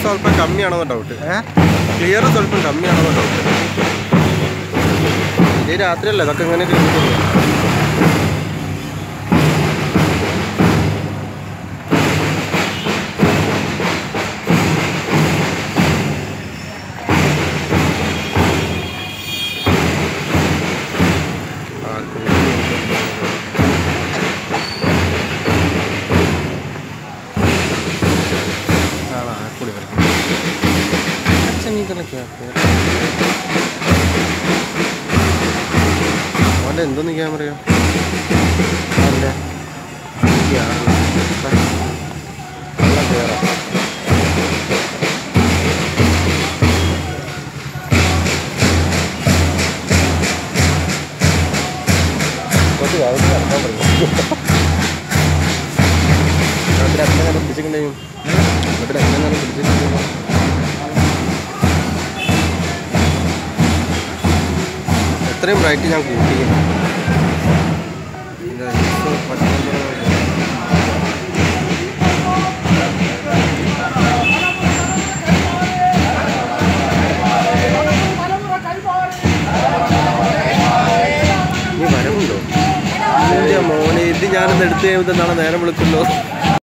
സ്വല്പം കമ്മിയാണോ ഡൗട്ട് ഏഹ് ക്ലിയർ സ്വല്പം കമ്മിയാണോ ഡൗട്ട് ഇതേ രാത്രിയല്ല ഇതൊക്കെ ഇങ്ങനെ കിട്ടുള്ളൂ അവൻ്റെ എന്തോന്ന് ക്യാമറയോ അവൻ്റെ കുറച്ച് രാവിലെ നടക്കാൻ പറയും രാത്രി അത്ര നേരം പിടിച്ചിട്ടുണ്ടെങ്കിൽ എന്നിട്ട് എത്ര നേരം പിടിച്ചിട്ടുണ്ടെങ്കിൽ എത്രയും ബ്രൈറ്റ് ഞാൻ കൂട്ടി ഇത് ISO പത്തൊമ്പത് നീ വരവുണ്ടോ എൻ്റെ മോനെ ഇത് ഞാനൊന്ന് എടുത്ത് കഴിയുമ്പോൾ നാളെ നേരം വിളിക്കുന്നോ